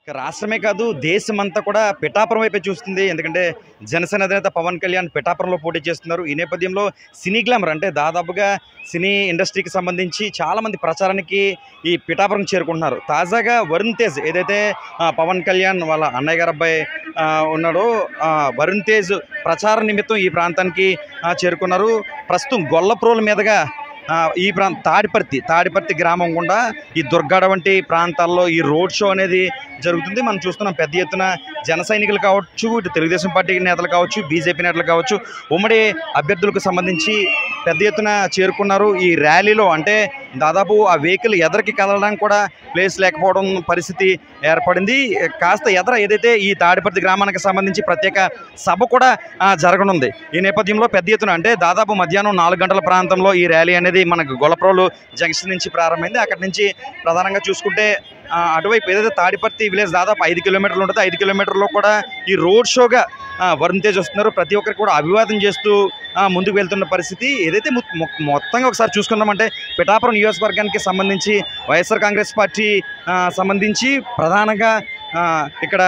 ఇక రాష్ట్రమే కాదు దేశం అంతా కూడా పిఠాపురం వైపే చూస్తుంది ఎందుకంటే జనసేన అధినేత పవన్ కళ్యాణ్ పిఠాపురంలో పోటీ చేస్తున్నారు ఈ నేపథ్యంలో సినీ గ్లామర్ అంటే దాదాపుగా సినీ ఇండస్ట్రీకి సంబంధించి చాలామంది ప్రచారానికి ఈ పిఠాపురం చేరుకుంటున్నారు తాజాగా వరుణ్ తేజ్ ఏదైతే ఆ, పవన్ కళ్యాణ్ వాళ్ళ అన్నయ్య గారు అబ్బాయి ఆ, ఉన్నాడో ఆ, వరుణ్ తేజ్ ప్రచార నిమిత్తం ఈ ప్రాంతానికి ఆ, చేరుకున్నారు ప్రస్తుతం గొల్లప్రోల మీదుగా ఆ, ఈ ప్రాంత తాడిపర్తి తాడిపర్తి గ్రామం గుండా ఈ దుర్గాడ వంటి ప్రాంతాల్లో ఈ రోడ్ షో అనేది జరుగుతుంది మనం చూస్తున్నాం పెద్ద ఎత్తున జన సైనికులు కావచ్చు ఇటు తెలుగుదేశం పార్టీ నేతలు కావచ్చు బీజేపీ నేతలు కావచ్చు ఉమ్మడి అభ్యర్థులకు సంబంధించి పెద్ద ఎత్తున చేరుకున్నారు ఈ ర్యాలీలో అంటే దాదాపు ఆ వెహికల్ ఎదరికి కదలడానికి కూడా ప్లేస్ లేకపోవడం పరిస్థితి ఏర్పడింది కాస్త ఎదర ఏదైతే ఈ తాడిపర్తి గ్రామానికి సంబంధించి ప్రత్యేక సభ కూడా ఆ, జరగనుంది ఈ నేపథ్యంలో పెద్ద ఎత్తున అంటే దాదాపు మధ్యాహ్నం నాలుగు గంటల ప్రాంతంలో ఈ ర్యాలీ అనేది మనకు గొలప్రోలు జంక్షన్ నుంచి ప్రారంభమైంది అక్కడి నుంచి ప్రధానంగా చూసుకుంటే ఆ, అటువైపు ఏదైతే తాడిపర్తి విలేజ్ దాదాపు ఐదు కిలోమీటర్లు ఉంటుంది ఐదు కిలోమీటర్లో కూడా ఈ రోడ్ షోగా ఆ, వరుణ్ తేజ్ వస్తున్నారు ప్రతి ఒక్కరికి కూడా అభివాదం చేస్తూ ఆ, ముందుకు వెళ్తున్న పరిస్థితి ఏదైతే మొ- మొ- మొత్తంగా ఒకసారి చూసుకున్నామంటే పిఠాపురం నియోజకవర్గానికి సంబంధించి వైఎస్ఆర్ కాంగ్రెస్ పార్టీ ఆ, సంబంధించి ప్రధానంగా ఆ, ఇక్కడ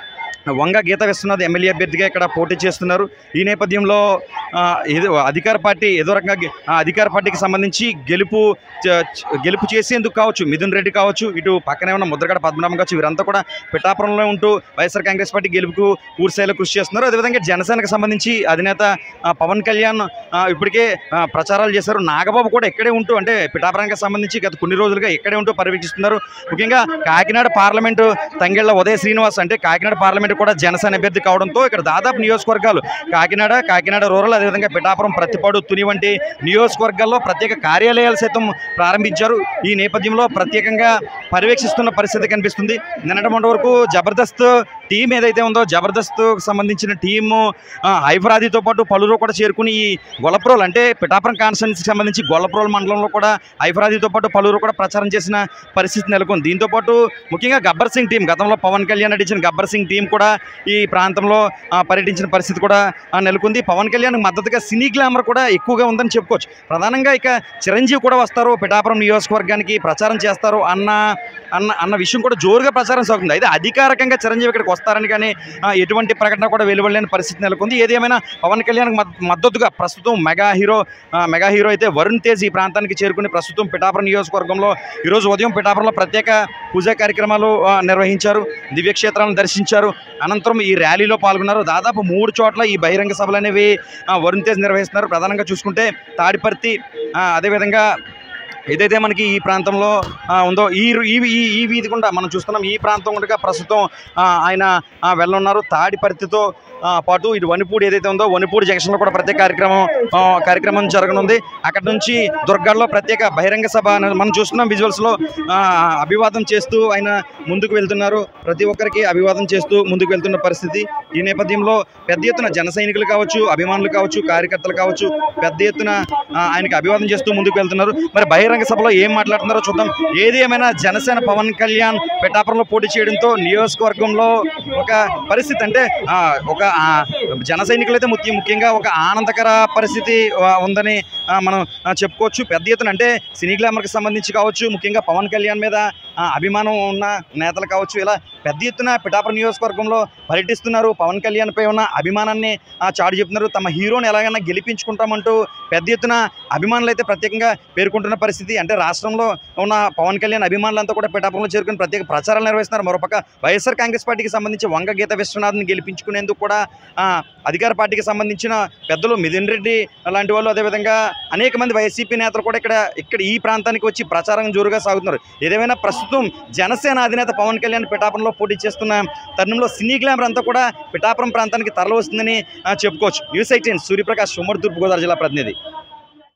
వంగ గీత విశ్వనాథ్ ఎమ్మెల్యే అభ్యర్థిగా ఇక్కడ పోటీ చేస్తున్నారు ఈ నేపథ్యంలో ఆ, ఏదో అధికార పార్టీ ఏదో రకంగా గె- ఆ, అధికార పార్టీకి సంబంధించి గెలుపు చ- చ- గెలుపు చేసేందుకు కావచ్చు మిథున్ రెడ్డి కావచ్చు ఇటు పక్కనే ఉన్న ముద్రగడ పద్మనాభం కావచ్చు వీరంతా కూడా పిఠాపురంలో ఉంటూ వైఎస్ఆర్ కాంగ్రెస్ పార్టీ గెలుపుకు పూర్తిస్థాయిలో కృషి చేస్తున్నారు అదేవిధంగా జనసేనకు సంబంధించి అధినేత ఆ, పవన్ కళ్యాణ్ ఆ, ఇప్పటికే ఆ, ప్రచారాలు చేశారు నాగబాబు కూడా ఇక్కడే ఉంటూ అంటే పిఠాపురానికి సంబంధించి గత కొన్ని రోజులుగా ఇక్కడే ఉంటూ పర్యవేక్షిస్తున్నారు ముఖ్యంగా కాకినాడ పార్లమెంటు తంగెళ్ల ఉదయ శ్రీనివాస్ అంటే కాకినాడ పార్లమెంటు కూడా జనసేన అభ్యర్థి కావడంతో ఇక్కడ దాదాపు నియోజకవర్గాలు కాకినాడ కాకినాడ రూరల్ అదేవిధంగా పిఠాపురం ప్రతిపాడు తుని వంటి నియోజకవర్గాల్లో ప్రత్యేక కార్యాలయాలు సైతం ప్రారంభించారు ఈ నేపథ్యంలో ప్రత్యేకంగా పర్యవేక్షిస్తున్న పరిస్థితి కనిపిస్తుంది నిన్నటి మొన్నటి వరకు జబర్దస్త్ టీం ఏదైతే ఉందో జబర్దస్త్ సంబంధించిన టీము ఆ, హైఫరాదితో పాటు పలువురు కూడా చేరుకుని ఈ గొల్లప్రోల్ అంటే పిఠాపురం కాన్స్టిట్యున్సీకి సంబంధించి గొల్లప్రోల్ మండలంలో కూడా హైఫరాదితో పాటు పలువురు కూడా ప్రచారం చేసిన పరిస్థితి నెలకొంది దీంతో పాటు ముఖ్యంగా గబ్బర్ సింగ్ టీం గతంలో పవన్ కళ్యాణ్ నటించిన గబ్బర్ సింగ్ టీం కూడా ఈ ప్రాంతంలో ఆ, పర్యటించిన పరిస్థితి కూడా ఆ, నెలకొంది పవన్ కళ్యాణ్ మద్దతుగా సినీ గ్లామర్ కూడా ఎక్కువగా ఉందని చెప్పుకోవచ్చు ప్రధానంగా ఇక చిరంజీవి కూడా వస్తారు పిఠాపురం నియోజకవర్గానికి ప్రచారం చేస్తారు అన్న అన్న అన్న విషయం కూడా జోరుగా ప్రచారం సాగుతుంది అయితే అధికారికంగా చిరంజీవి ఇక్కడికి వస్తారని కానీ ఆ, ఎటువంటి ప్రకటన కూడా వెలువడలేని పరిస్థితి నెలకొంది ఏది ఏమైనా పవన్ కళ్యాణ్ మద్దతుగా ప్రస్తుతం మెగా హీరో ఆ, మెగా హీరో అయితే వరుణ్ తేజ్ ఈ ప్రాంతానికి చేరుకుని ప్రస్తుతం పిఠాపురం నియోజకవర్గంలో ఈరోజు ఉదయం పిఠాపురంలో ప్రత్యేక పూజా కార్యక్రమాలు ఆ, నిర్వహించారు దివ్యక్షేత్రాలను దర్శించారు అనంతరం ఈ ర్యాలీలో పాల్గొన్నారు దాదాపు మూడు చోట్ల ఈ బహిరంగ సభలు అనేవి ఆ, వరుణ్ తేజ్ నిర్వహిస్తున్నారు ప్రధానంగా చూసుకుంటే తాడిపర్తి ఆ, అదేవిధంగా ఏదైతే మనకి ఈ ప్రాంతంలో ఆ, ఉందో ఈ రు- ఈ ఈ ఈ వీధి గుండా మనం చూస్తున్నాం ఈ ప్రాంతం గుండా ప్రస్తుతం ఆ, ఆయన ఆ, వెళ్ళున్నారు తాడిపర్తితో ఆ, పాటు ఇటు వనిపూడి ఏదైతే ఉందో వనిపూడి జంక్షన్లో కూడా ప్రత్యేక కార్యక్రమం ఆ, కార్యక్రమం జరగనుంది అక్కడ నుంచి దుర్గాల్లో ప్రత్యేక బహిరంగ సభ అనేది మనం చూస్తున్నాం విజువల్స్లో అభివాదం చేస్తూ ఆయన ముందుకు వెళ్తున్నారు ప్రతి ఒక్కరికి అభివాదం చేస్తూ ముందుకు వెళ్తున్న పరిస్థితి ఈ నేపథ్యంలో పెద్ద ఎత్తున జన సైనికులు కావచ్చు అభిమానులు కావచ్చు కార్యకర్తలు కావచ్చు పెద్ద ఎత్తున ఆ, ఆయనకి అభివాదం చేస్తూ ముందుకు వెళ్తున్నారు మరి బహిరంగ సభలో ఏం మాట్లాడుతున్నారో చూద్దాం ఏది ఏమైనా జనసేన పవన్ కళ్యాణ్ పిఠాపురంలో పోటీ చేయడంతో నియోజకవర్గంలో ఒక పరిస్థితి అంటే ఆ, ఒక ఆ, జన సైనికులు అయితే ముఖ్య ముఖ్యంగా ఒక ఆనందకర పరిస్థితి ఆ, ఉందని ఆ, మనం ఆ, చెప్పుకోవచ్చు పెద్ద ఎత్తున అంటే సినీ గ్లామర్కి సంబంధించి కావచ్చు ముఖ్యంగా పవన్ కళ్యాణ్ మీద ఆ, అభిమానం ఉన్న నేతలు కావచ్చు ఇలా పెద్ద ఎత్తున పిఠాపురం నియోజకవర్గంలో పర్యటిస్తున్నారు పవన్ కళ్యాణ్ పై ఉన్న అభిమానాన్ని ఆ, చాటి చెప్తున్నారు తమ హీరోని ఎలాగైనా గెలిపించుకుంటామంటూ పెద్ద ఎత్తున అభిమానులు అయితే ప్రత్యేకంగా పేర్కొంటున్న పరిస్థితి అంటే రాష్ట్రంలో ఉన్న పవన్ కళ్యాణ్ అభిమానులంతా కూడా పిఠాపురంలో చేరుకుని ప్రత్యేక ప్రచారాలు నిర్వహిస్తున్నారు మరోపక్క వైఎస్ఆర్ కాంగ్రెస్ పార్టీకి సంబంధించి వంగ గీత విశ్వనాథ్ని గెలిపించుకునేందుకు కూడా ఆ, అధికార పార్టీకి సంబంధించిన పెద్దలు మిథున్ రెడ్డి లాంటి వాళ్ళు అదేవిధంగా అనేక మంది వైసీపీ నేతలు కూడా ఇక్కడ ఇక్కడ ఈ ప్రాంతానికి వచ్చి ప్రచారం జోరుగా సాగుతున్నారు ఏదేమైనా ప్రస్తుతం జనసేన అధినేత పవన్ కళ్యాణ్ పిఠాపురంలో పోటీ చేస్తున్న తరుణంలో సినీ గ్లామర్ అంతా కూడా పిఠాపురం ప్రాంతానికి తరలి వస్తుందని ఆ, చెప్పుకోవచ్చు న్యూస్ ఎయిటీన్ సూర్యప్రకాష్ ఉమ్మడి తూర్పుగోదావరి జిల్లా ప్రతినిధి